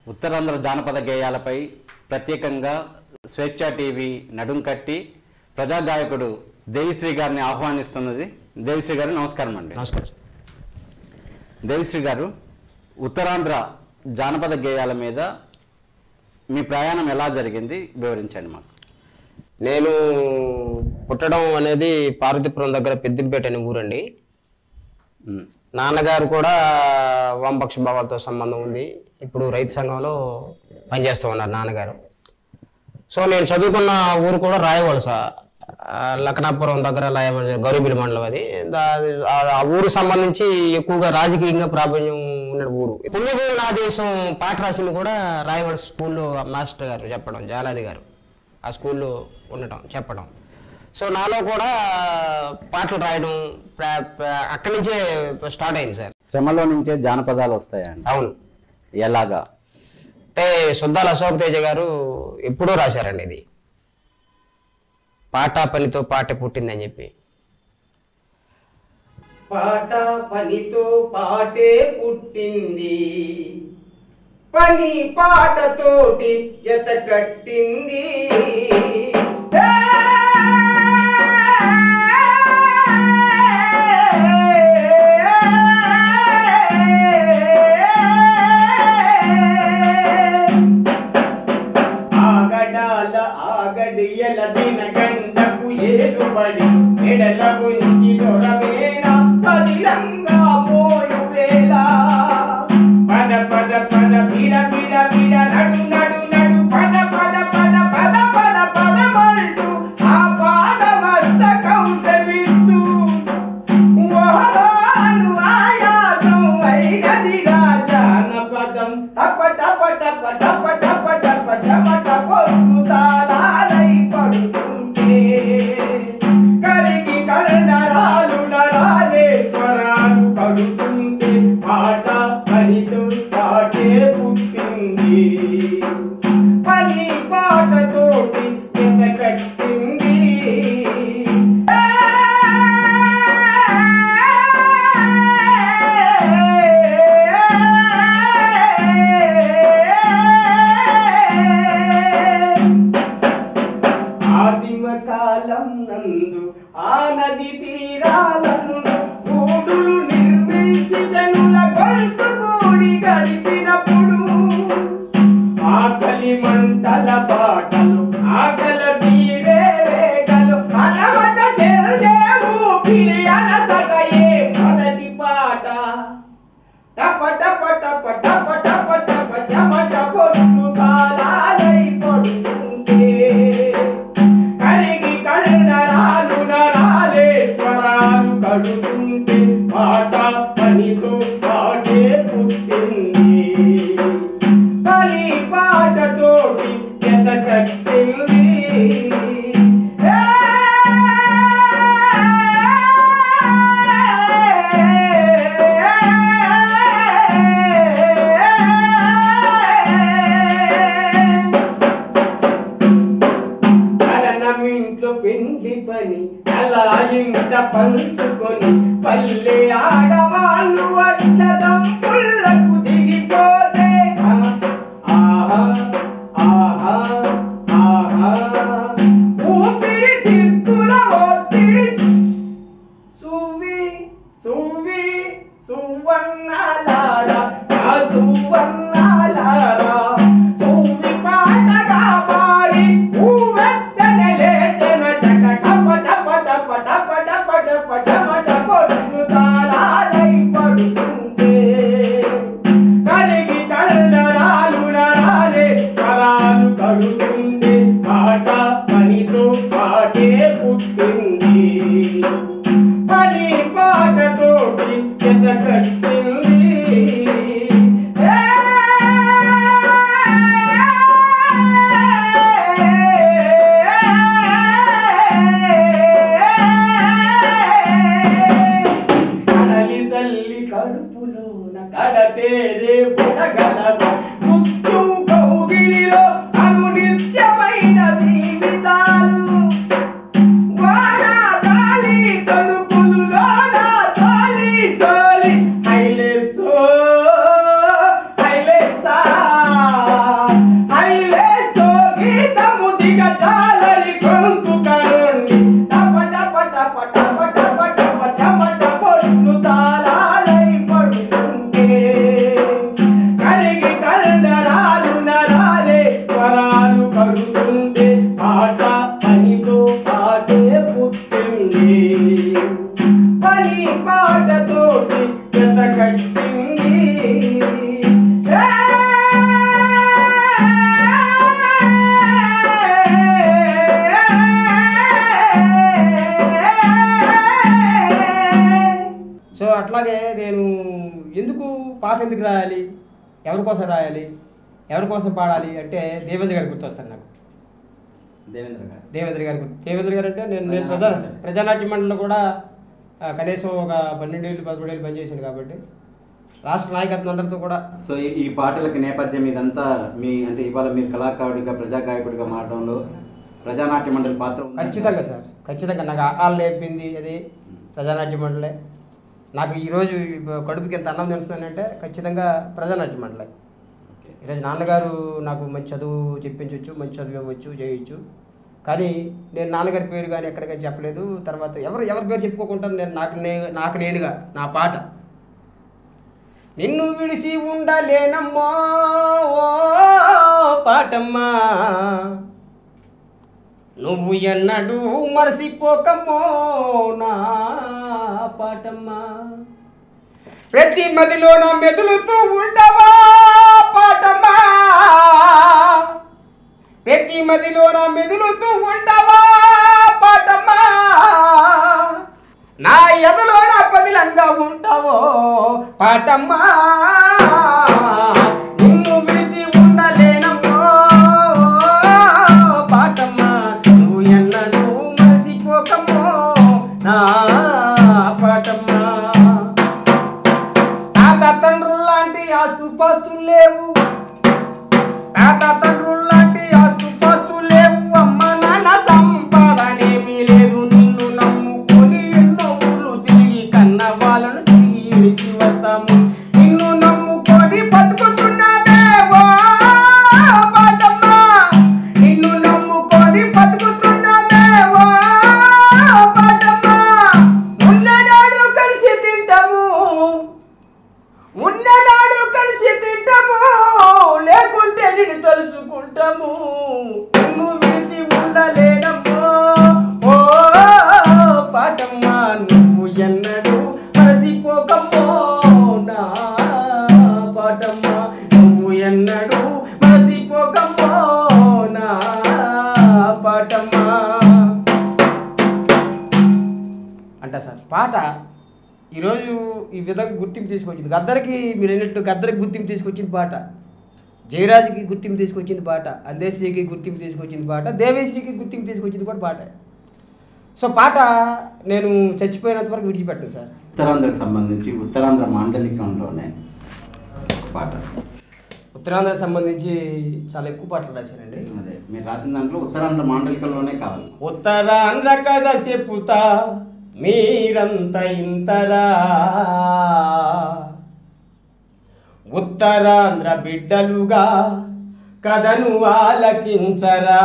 ఉత్తరాంధ్ర జానపద గేయాలపై ప్రత్యేకంగా స్వేచ్ఛ టీవీ నడుం కట్టి ప్రజాగాయకుడు దేవిశ్రీ గారిని ఆహ్వానిస్తున్నది దేవిశ్రీ గారు నమస్కారం అండి నమస్కారం సార్. దేవిశ్రీ గారు ఉత్తరాంధ్ర జానపద గేయాల మీద మీ ప్రయాణం ఎలా జరిగింది వివరించండి మాకు నేను పుట్టడం అనేది పార్వతీపురం దగ్గర పెద్దింపేట అనే ఊరండి ఉమ్, నాన్నగారు కూడా వామపక్ష భావాలతో సంబంధం ఉంది ఇప్పుడు రైతు సంఘంలో పనిచేస్తూ ఉన్నారు నాన్నగారు సో నేను చదువుకున్న ఊరు కూడా రాయవలస ఆ, లక్నాపురం దగ్గర రాయవలస గౌరీబిల్ మండలం అది దా- ఆ- ఆ ఊరు సంబంధించి ఎక్కువగా రాజకీయంగా ప్రాబల్యం ఉన్న ఊరు పుణ్యభూమి నా దేశం పాట రాసింది కూడా రాయవలస స్కూల్లో మాస్టర్ గారు చెప్పడం జాలాది గారు ఆ స్కూల్లో ఉండటం చెప్పడం సో నాలో కూడా పాటలు రాయడం ప్ర- ప్ర- అక్కడి నుంచే స్టార్ట్ అయింది సార్ శ్రమలో నుంచే జానపదాలు వస్తాయండి అవును ఎలాగా అంటే సుద్దాల అశోక్ తేజ గారు ఎప్పుడో రాశారండి ఇది పాట పనితో పాట పుట్టిందని చెప్పి పాట పనితో పాటే పుట్టింది పని పాటతోటి జత కట్టింది ఆగడాల ఆగడియల దినగండకు ఏదుబడి ఎడల గుంచి దొరవేన పదిలంగా మోయు వేళ పద పద పద బిడ బిడ బిడ నడు నడు నడు పద పద పద పద పద పద మంటూ ఆ పాద మస్తకం సెవిస్తూ ఓహోను ఆయాసం వైనదిగా జానపదం టప టప టప టప టప టప చెమట పొడుతాలై పడుతుంటే కరిగి కళ్ళరాలు నరాలే స్వరాలు పడుతుంటే పాట పనితో పాటే పుట్టింది పని పాటతోటి ఎంత కట్టింది ఆదిమ కాలం నందు ఆ నది తీరాలను గూడులు నిర్మించి జనుల గొంతు కూడి గడిపినప్పుడు ఆకలి మంటల పాటలు ఆకల తీరే వేటలు అలవట చెల్దే ఊపిరి అలసట ఏ మొదటి పాట టప టప టప టప టప టప చెమట పొట్టు తాళాలై పడుతుంటే కరిగి కళ్ళరాలు నరాలే స్వరాలు కడుతుంటే పాట పనితో పాటే పుట్టింది పని పాటతోటి ఎత కట్టింది మరణమింట్లో పెండ్లి పని అలా ఇంట పంచుకొని పల్లె ఆడవాళ్ళు అక్షదం పుల్లకు దిగిపోతే ఆహా ఆహా ఆహా ఊపిరి తిత్తుల ఒత్తిడి సువి సువి సువన్నాలారా ఆ సువన్నాలారా సువి పాటగా పారి ఊవెత్తనే లేచెన చక టప టప టప టప టప టప చెమట పొడుగు తాళాలై పడుతుంటే కలిగి కళ్ళరాలు నరాలే స్వరాలు కడుతుంటే పాట పనితో పాటే పుట్టింది పని పాటతోటి జత కట్టింది కడలి తల్లి కడుపులోన కడతేరే పుడగలవ ముత్యం కౌగిలిలో అను నిత్యమైన జీవితాలు వానా గాలి తలుపులులోన తోలి సోలి హైలే సో హైలే సా ఎందుకు పాట ఎందుకు రాయాలి ఎవరి కోసం రాయాలి ఎవరి కోసం పాడాలి అంటే దేవేంద్ర గారు గుర్తొస్తారు నాకు దేవేంద్ర గారు దేవేంద్ర గారు గుర్తు దేవేంద్ర గారు అంటే నేను నేను ప్రజా ప్రజానాట్య మండలిలో కూడా ఆ, కనీసం ఒక పన్నెండు ఏళ్ళు పదమూడు ఏళ్ళు పనిచేశాను కాబట్టి రాష్ట్ర నాయకత్వం అందరితో కూడా సో ఈ- ఈ పాటలకి నేపథ్యం ఇదంతా మీ అంటే ఇవాళ మీరు కళాకారుడిగా ప్రజా గాయకుడిగా మారడంలో ప్రజానాట్య మండలి పాత్ర ఉందా? ఖచ్చితంగా సార్ ఖచ్చితంగా నాకు ఆహాలు నేర్పింది అది ప్రజానాట్య మండలే నాకు ఈరోజు కడుపుకి ఎంత అన్నం తింటున్నానంటే ఖచ్చితంగా ప్రజానాట్య మండలే ఓకే. ఈరోజు నాన్నగారు నాకు మంచి చదువు చెప్పించవచ్చు మంచి చదువు ఇవ్వచ్చు చేయొచ్చు కానీ నేను నాన్నగారి పేరు కానీ ఎక్కడికైనా చెప్పలేదు తర్వాత ఎవరు ఎవరి పేరు చెప్పుకోకుండా నేను నాకు నే నాకు నేనుగా నా పాట నిన్ను విడిసి ఉండలేనమ్మో ఓ పాటమ్మా నువ్వు ఎన్నడూ మరసిపోకమ్మో నా పాటమ్మా ప్రతి మదిలో నా మెదులుతూ ఉండవా పాటమ్మా ప్రతి మదిలో నా మెదులుతూ ఉండవా పాటమ్మా నా ఎదలో నా పదిలంగా ఉంటావో పాటమ్మా నిన్ను విడిసి ఉండలేనమ్మో పాటమ్మా నువ్వు ఎన్నడూ మరసిపోకమ్మో నా పాటమ్మా తాత తండ్రుల్లాంటి ఆస్తుపాస్తులు లేవు తాత తండ్రుల్లాంటి ఆస్తుపాస్తులు లేవు అమ్మ నాన్న సంపాదనేమీ లేదు నిన్ను నమ్ముకొని ఎన్నో ఊళ్ళు తిరిగి కన్న వాళ్ళను తిరిగి విడిసి వస్తాము నిన్ను నమ్ముకొని బతుకుతున్నామే ఓ పాటమ్మ నిన్ను నమ్ముకొని బతుకుతున్నామే ఓ పాటమ్మ ఉన్ననాడు కలిసి తింటాము ఉన్ననాడు కలిసి తింటాము లేకుంటే నిన్ను తలుసుకుంటాము నిన్ను విడిసి ఉండలేనమ్మో ఓ పాటమ్మా నువ్వు ఎన్నడూ మరసిపోకమ్మో నా పాటమ్మా నువ్వు ఎన్నడూ మరసిపోకమ్మో నా పాటమ్మా అంట సార్ పాట ఈరోజు ఈ విధంగా గుర్తింపు తీసుకొచ్చింది గద్దరికి మీరు అన్నట్టు గద్దరికి గుర్తింపు తీసుకొచ్చింది పాట జయరాజుకి గుర్తింపు తీసుకొచ్చింది పాట అందేశ్రీకి గుర్తింపు తీసుకొచ్చింది పాట దేవేశ్రీకి గుర్తింపు తీసుకొచ్చింది కూడా పాట సో పాట నేను చచ్చిపోయినంత వరకు విడిచిపెట్టను సార్ ఉత్తరాంధ్రకు సంబంధించి ఉత్తరాంధ్ర మాండలికంలోనే ఒక పాట ఉత్తరాంధ్ర సంబంధించి చాలా ఎక్కువ పాటలు రాశానండి అదే మీరు రాసిన దాంట్లో ఉత్తరాంధ్ర మాండలికంలోనే కావాలి ఉత్తరాంధ్ర కథ చెప్పుతా మీరంత ఇంతరా ఉత్తరాంధ్ర బిడ్డలుగా కథను ఆలకించరా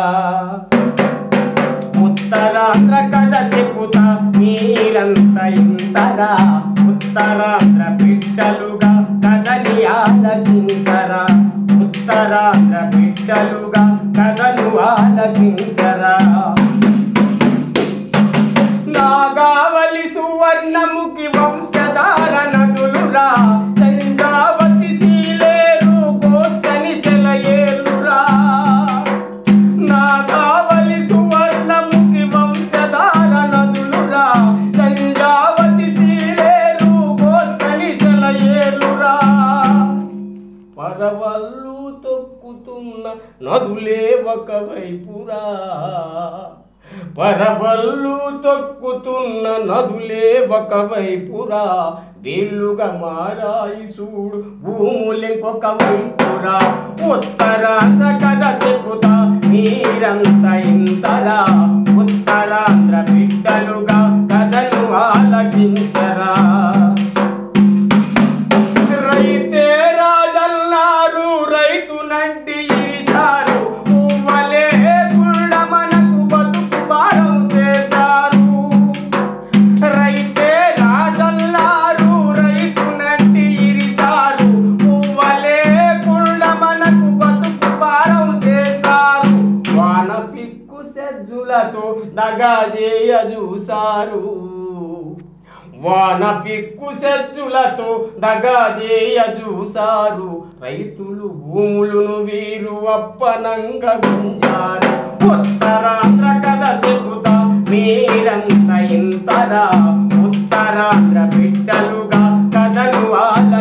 ఉత్తరాంధ్ర కథ చెప్పుతా మీరంత ఇంతరా ఉత్తరాంధ్ర బిడ్డలుగా కథని ఆలకించరా ఉత్తరాంధ్ర బిడ్డలుగా కథను ఆలకించరా నాగావలి సువర్ణముఖి వంశధార నదులురా చంద్రావతి శీలేరు కోస్తని సెలయేరురా నాగావలి సువర్ణముఖి వంశధార నదులురా చంద్రావతి శీలేరు కోస్తని సెలయేరురా పరవళ్ళు తొక్కుతున్న నదులే ఒకవైపురా పరవళ్ళు తొక్కుతున్న నదులే ఒకవైపురా వీళ్ళుగా మారాయి చూడు భూములెంకొక వైపురా ఉత్తరాంధ్ర కథ చెప్పుతా మీరంత ఇంతరా ఉత్తరాంధ్ర బిడ్డలుగా కథను ఆలకించరా రైతే రాజన్నారు రైతు నడ్డి ఇరిసారు పువ్వలే పుల్ల మనకు బతుకు భారం చేశారు రైతే రాజన్నారు రైతు నడ్డి ఇరిసారు పువ్వలే పుల్ల మనకు బతుకు భారం చేశారు వాన పిక్కు సెజ్జులతో దగా చేయ చూసారు వాన పిక్కు సెచ్చులతో దగా చేయ చూసారు రైతులు భూములను వీరు అప్పనంగా గుంజారు ఉత్తరాంధ్ర కథ చెబుతా మీరంత ఇంతరా ఉత్తరాంధ్ర బిడ్డలుగా కథలు ఆల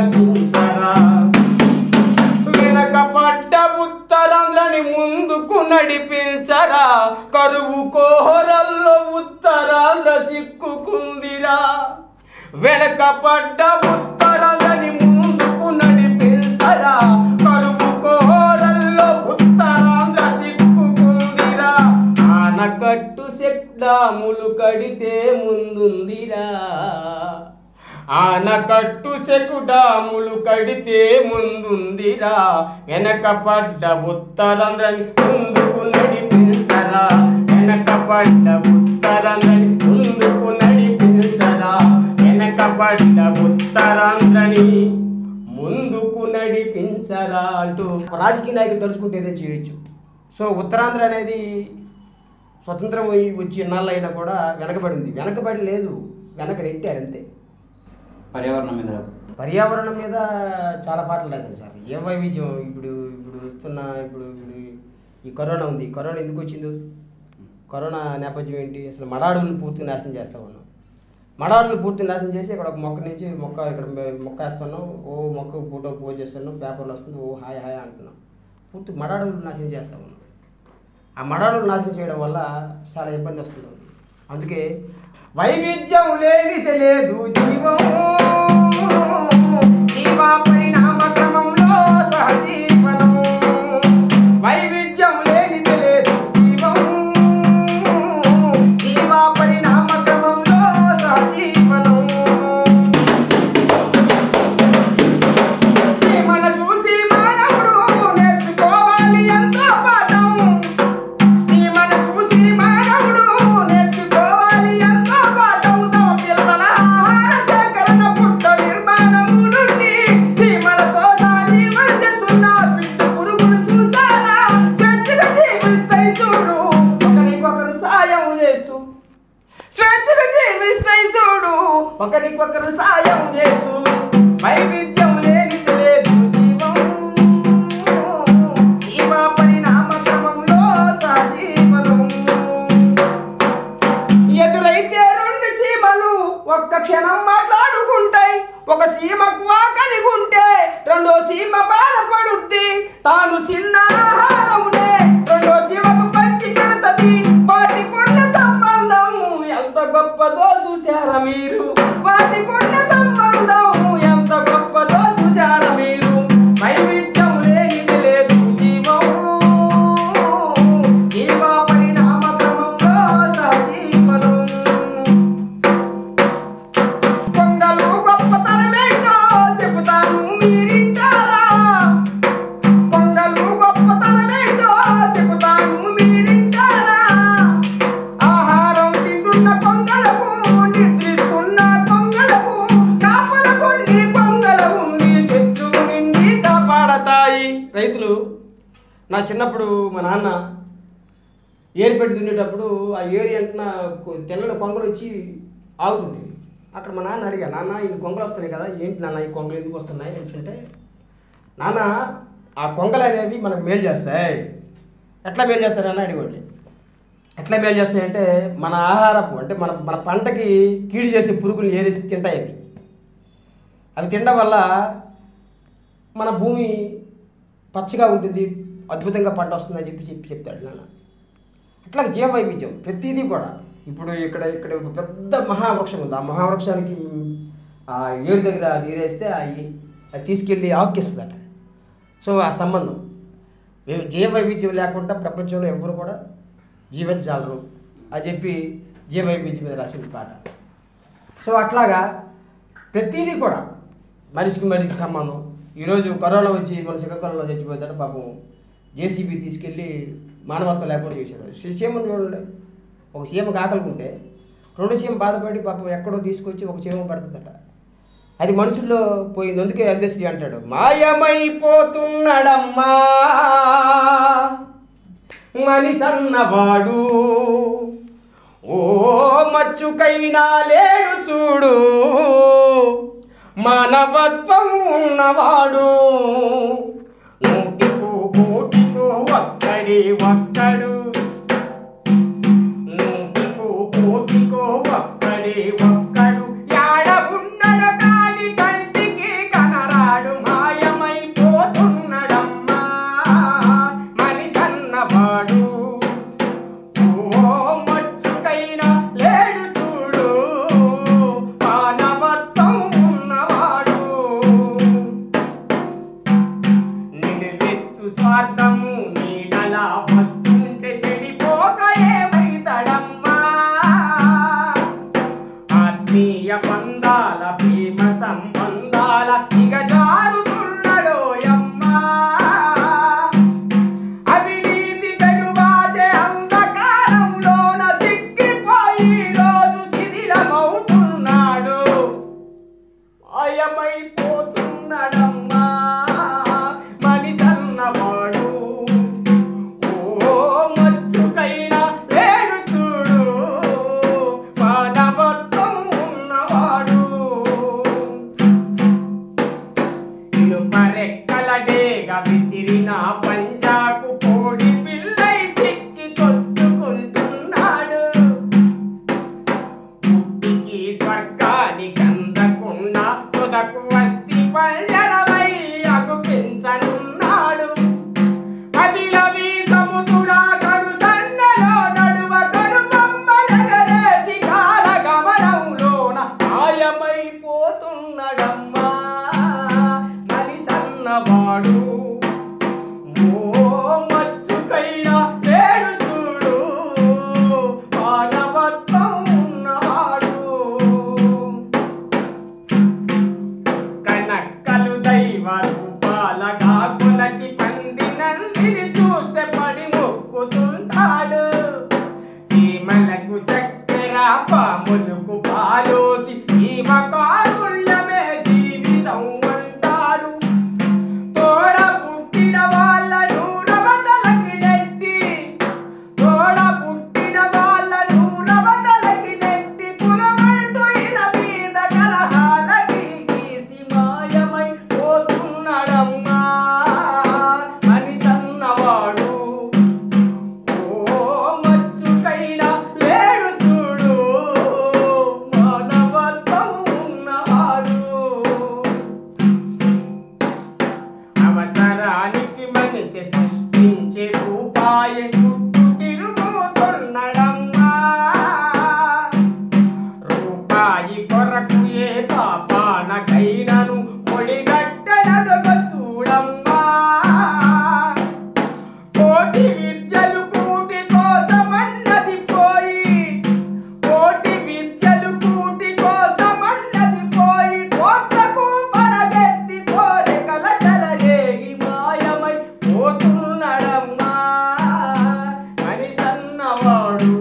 ఆనకట్టు సెకుడాములు కడితే ముందుందిరా వెనక పడ్డ ఉత్తరాంధ్రని ముందుకు నడిపించరా వెనక పడ్డ ఉత్తరాంధ్రని ముందుకు నడిపించరా వెనక పడ్డ ఉత్తరాంధ్రని ముందుకు నడిపించరా అంటూ రాజకీయ నాయకులు తలుచుకుంటే ఏదో చేయొచ్చు సో ఉత్తరాంధ్ర అనేది స్వతంత్రం పోయి వచ్చి ఇన్నాళ్ళు అయినా కూడా వెనకబడింది వెనకబడి లేదు వెనక నెట్టారు అంతే పర్యావరణం మీద పర్యావరణం మీద చాలా పాటలు రాశాను సార్ ఏ వైవిధ్యం ఇప్పుడు ఇప్పుడు వస్తున్న ఇప్పుడు ఇప్పుడు ఈ కరోనా ఉంది కరోనా ఎందుకు వచ్చిందో కరోనా నేపథ్యం ఏంటి అసలు మడాడులను పూర్తిగా నాశనం చేస్తా ఉన్నాం మడాడులు పూర్తి నాశనం చేసి ఇక్కడ ఒక మొక్క నుంచి మొక్క ఇక్కడ మె- మొక్క వేస్తున్నాం ఓ మొక్క ఫోటో పోజ్ చేస్తున్నాం పేపర్లు వస్తుంది ఓ హాయ్ హాయ్ అంటున్నాం పూర్తి మడాడులు నాశనం చేస్తా ఉన్నాం ఆ మడాడులు నాశనం చేయడం వల్ల చాలా ఇబ్బంది వస్తుంది అందుకే వైవిధ్యం లేనిది లేదు జీవం జీవ పరిణామ క్రమంలో సహజీవనం వైవిధ్యం లేనిది లేదు జీవం జీవ పరిణామ క్రమంలో సహజీవనం సీమల చూసి మానవుడు నేర్చుకోవాలి ఎంతో పాఠం సీమల చూసి మానవుడు నేర్చుకోవాలి ఎంతో పాఠం తమ పిల్లల ఆహార సేకరణ పుట్ట నిర్మాణం నుండి సీమలతో సాజీవన చేస్తున్న పిట్ట పురుగులు చూసారా స్వేచ్ఛగా జీవిస్తాయి చూడు ఒకరికొకరు సాయం చేస్తూ స్వేచ్ఛగా జీవిస్తాయి చూడు ఒకరికొకరు సాయం చేస్తూ వైవిధ్యం లేనిది లేదు జీవం జీవ పరిణామ క్రమంలో సజీవనం ఎదురైతే రెండు సీమలు ఒక్క క్షణం మాట్లాడుకుంటాయి ఒక సీమకు ఆకలి ఉంటే రెండో సీమ బాధపడుద్ది తాను చిన్న ఆహారమునే రెండో సీమకు పంచి పెడతది వాటికున్న సంబంధం ఎంత గొప్పదో చూశారా మీరు వాటికున్న సంబంధం ఎంత గొప్పదో చూశారా మీరు వైవిధ్యం లేనిది లేదు జీవం జీవ పరిణామ క్రమంలో సజీవనం కొంగలు గొప్పతనమేంటో చెబుతాను మీరింటారా కొంగలు గొప్పతనమేంటో చెబుతాను మీరింటారా ఆహారం తింటున్న కొంగలకు నిద్రిస్తున్న కొంగలకు కాపల కొన్ని కొంగల ఉండి చెట్టు నిండి కాపాడతాయి రైతులు నా చిన్నప్పుడు మా నాన్న ఏరు పెట్టి దున్నేటప్పుడు ఆ ఏరి అంటున్న తెల్లని కొంగలు వచ్చి ఆగుతుంది అక్కడ మా నాన్న అడిగా నాన్న ఈ కొంగలు వస్తున్నాయి కదా ఏంటి నాన్న ఈ కొంగలు ఎందుకు వస్తున్నాయి ఏంటంటే నాన్న ఆ కొంగలు అనేవి మనకు మేలు చేస్తాయి ఎట్లా మేలు చేస్తారని అడిగోండి ఎట్లా మేలు చేస్తాయంటే మన ఆహారపు అంటే మన మన పంటకి కీడు చేసే పురుగులు ఏరేసి తింటాయి అవి అవి తినడం వల్ల మన భూమి పచ్చగా ఉంటుంది అద్భుతంగా పంట వస్తుందని చెప్పి చెప్పి చెప్తాడు నాన్న అట్లా జీవ వైవిధ్యం ప్రతిదీ కూడా ఇప్పుడు ఇక్కడ ఇక్కడ ఒక పెద్ద మహావృక్షం ఉంది ఆ మహావృక్షానికి ఆ ఏరు దగ్గర నీరేస్తే ఆ ఏ- అది తీసుకెళ్ళి ఆక్కిస్తుందట సో ఆ సంబంధం వే- జీవ వైవిధ్యం లేకుండా ప్రపంచంలో ఎవరు కూడా జీవించగలరు అని చెప్పి జీవ వైవిధ్యం మీద రాసిన పాట సో అట్లాగా ప్రతిదీ కూడా మనిషికి మనిషికి సంబంధం ఈరోజు కరోనా వచ్చి మన శ్రీకాకుళంలో చచ్చిపోతాడు పాపం జేసీబీ తీసుకెళ్ళి మానవత్వం లేకుండా చేశారు సీఎం చూడండి ఒక సీఎం కాకలుకుంటే రెండు సీఎం బాధపడి పాపం ఎక్కడో తీసుకొచ్చి ఒక సీఎం పడుతుందట అది మనుషుల్లో పోయింది అందుకే అందశ్రీ అంటాడు మాయమైపోతున్నాడమ్మా మనిసన్నవాడు ఓ మచ్చుకైనా లేడు చూడు మానవత్వం ఉన్నవాడు నూటికు కోటికు ఒక్కడి ఒక్కడు నూటికు కోటికో ఒక్కడి ఒక్కడు యాడ ఉన్నడు కాని కంటికి కనరాడు మాయమైపోతున్నడమ్మా మనిసన్నవాడు ఓ మచ్చుకైనా లేడు చూడు మానవత్వం ఉన్నవాడు ఇనుప రెక్కల డేగ విసిరిన పంజాకు కోడి పిల్లై సిక్కి కొట్టుకుంటున్నాడు పుట్టికి స్వర్గానికి అందకుండా తుదకు వస్తి పల్లెలవై అగుపించనున్నాడు అదిలవి సముద్రుడా కడు సన్నలో నడువ కడు బొమ్మలెగరేసి కాల గమనంలోన మాయమైపోతున్నడమ్మా మరి సన్నవాడు ఓ మచ్చుకైనా లేడు చూడు మానవత్వం ఉన్నవాడు కనక్కలు దైవ రూపాలగా కొలచి పంది నందిని చూస్తే పడి మొక్కుతుంటాడు చీమలకు చక్కెర పాములకు పాలోసి జీవ కారుణ్యమే జీవితం అంటాడు తోడ పుట్టిన వాళ్ళను రవతలకి నెట్టి తోడ పుట్టిన వాళ్ళను రవతలకి నెట్టి కులమంటూ ఇల మీద కలహాలకి గీసి మాయమై పోతున్నాడమ్మా అని సన్నవాడు ఓ మచ్చుకైనా లేడు చూడు మానవత్వం ఉన్నవాడు అవసరానికి మనిషి సృష్టించే రూపాయ చుట్టూ తిరుగుతున్నడమ్మా రూపాయి కొరకు ఏ పాపానకైనను ఒడిగట్టనదొక చూడమ్మా కోటి విద్యలు కూటి కోసమన్నది పోయి కోటి విద్యలు కూటి కోసమన్నది పోయి కోట్లకు పడగెత్తి కోరికల జలజేగి మాయమై పోతున్నాడమ్మా అని సన్నవాడు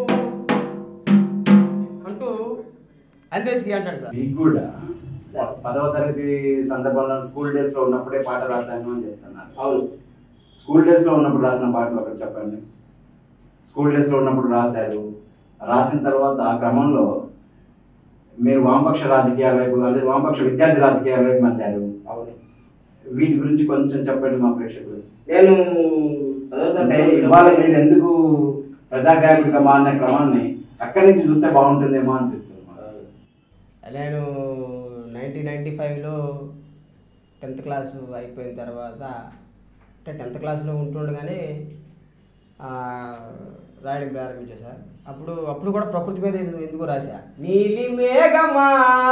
అంటూ అందేశ్రీ అంటాడు సార్ మీకు కూడా పదవ తరగతి సందర్భంలో స్కూల్ డేస్ లో ఉన్నప్పుడే పాట రాశాను అని చెప్తున్నారు అవును స్కూల్ డేస్ లో ఉన్నప్పుడు రాసిన పాటలు ఒకటి చెప్పండి స్కూల్ డేస్ లో ఉన్నప్పుడు రాశారు రాసిన తర్వాత ఆ క్రమంలో మీరు వామపక్ష రాజకీయాల వైపు అంటే వామపక్ష విద్యార్థి రాజకీయాల వైపు మళ్ళారు అవును వీటి గురించి కొంచెం చెప్పండి మా ప్రేక్షకులు నేను పదో అంటే తరగతిలో ఇవాళ మీరు ఎందుకు ప్రజాగాయకుడిగా మారిన క్రమాన్ని అక్కడి నుంచి చూస్తే బాగుంటుందేమో అనిపిస్తుంది మాకు. నేను నైన్టీన్ నైంటీ ఫైవ్లో టెన్త్ క్లాసు అయిపోయిన తర్వాత అంటే టెన్త్ క్లాస్లో ఉంటుండగానే ఆ, రాయడం ప్రారంభించా సార్ అప్పుడు అప్పుడు కూడా ప్రకృతి మీద ఎందు- ఎందుకు రాశా నీలి మేఘమా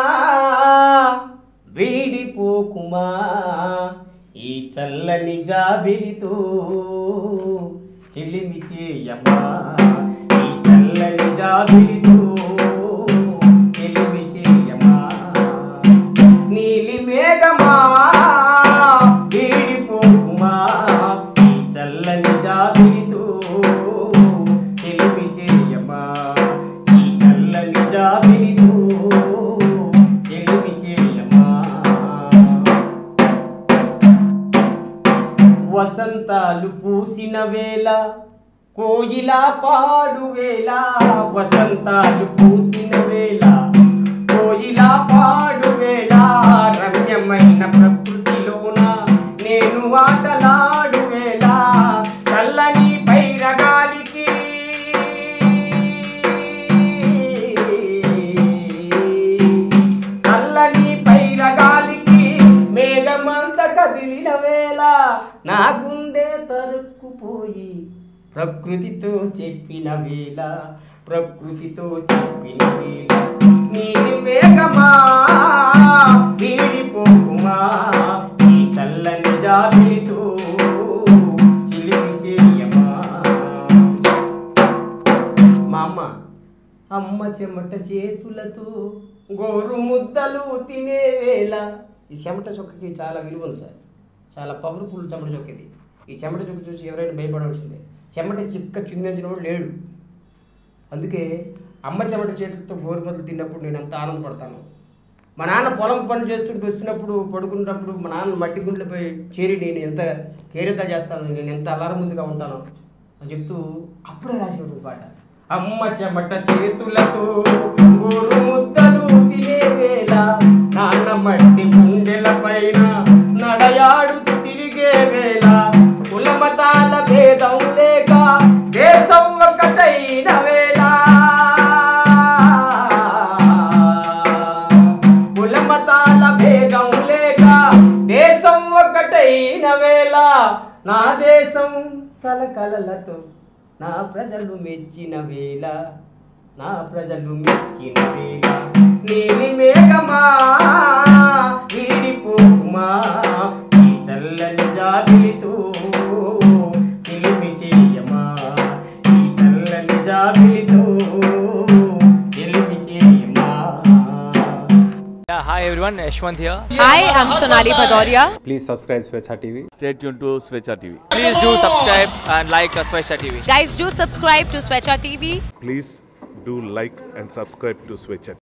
వీడిపోకుమా ఈ చల్లని జాబిలితో చెల్లిమి చేయమ్మా ఈ చల్లని జాబిలితో చెల్లిమి చేయమ్మా నీలి మేఘమా వీడిపోకుమా ఈ చల్లని జాబిలితో చెలిమి చేయమా ఈ చల్లని జాబిలితో చెలిమి చేయమా వసంతాలు పూసిన వేళ కోయిలా పాడు వేళ వసంతాలు పూసిన వేళ కోయిలా పాడు వేళ రమ్యమైన ప్రకృతిలోన నేను ఆటలాడు వేళ చల్లని పైరగాలికి చల్లని పైరగాలికి మేఘమంత కదిలిన వేళ నా గుండె తరుక్కుపోయి ప్రకృతితో చెప్పిన వేళ ప్రకృతితో చెప్పిన వేళ నీలి మేఘమా వీడిపోకుమా ఈ చల్లని జాబిలితో చిలిమి చేయమా మా అమ్మ అమ్మ చెమట చేతులతో గోరు ముద్దలు తినే వేళ ఈ చెమట చొక్కకి చాలా విలువ ఉంది సార్ చాలా పవర్ఫుల్ చెమట చొక్క ఇది ఈ చెమట చొక్క చూసి ఎవరైనా భయపడవలసిందే చెమట చిక్క చిందించిన వాడు లేడు అందుకే అమ్మ చెమట చేతులతో గోరు ముద్దలు తిన్నప్పుడు నేను ఎంత ఆనందపడతాను మా నాన్న పొలం పని చేస్తుంటూ వచ్చినప్పుడు పడుకున్నప్పుడు మా నాన్న మట్టి గుండ్లపై చేరి నేను ఎంత కేరింత చేస్తాను నేను ఎంత అలారం ముందుగా ఉంటాను అని చెప్తూ అప్పుడే రాసేవాడు పాట అమ్మ చెమట చేతులతో గోరు ముద్దలు తినే వేళ నాన్న మట్టి గుండెల పైన నా నడయాడుతూ తిరిగే వేళ కులమతాల భేదం లేక దేశం ఒకటైన వేళ కులమతాల భేదం లేక దేశం ఒకటైన వేళ నా దేశం కలకలలతో నా ప్రజలు మెచ్చిన వేళ నా ప్రజలు మెచ్చిన వేళ నీలి మేఘమా వీడిపోకుమా ఈ చల్లని జాబిలితో చిలిమి చేయమా ఈ చల్లని జాబిలితో చిలిమి చేయమా Yeah, hi everyone, Yashwant here. Hi, I'm Sonali Bhadoria. Please subscribe Swechha TV. Stay tuned to Switcher TV. Please do subscribe and like uh, Swesha TV. Guys, do subscribe to Swecha TV. please do like and subscribe to Switcher.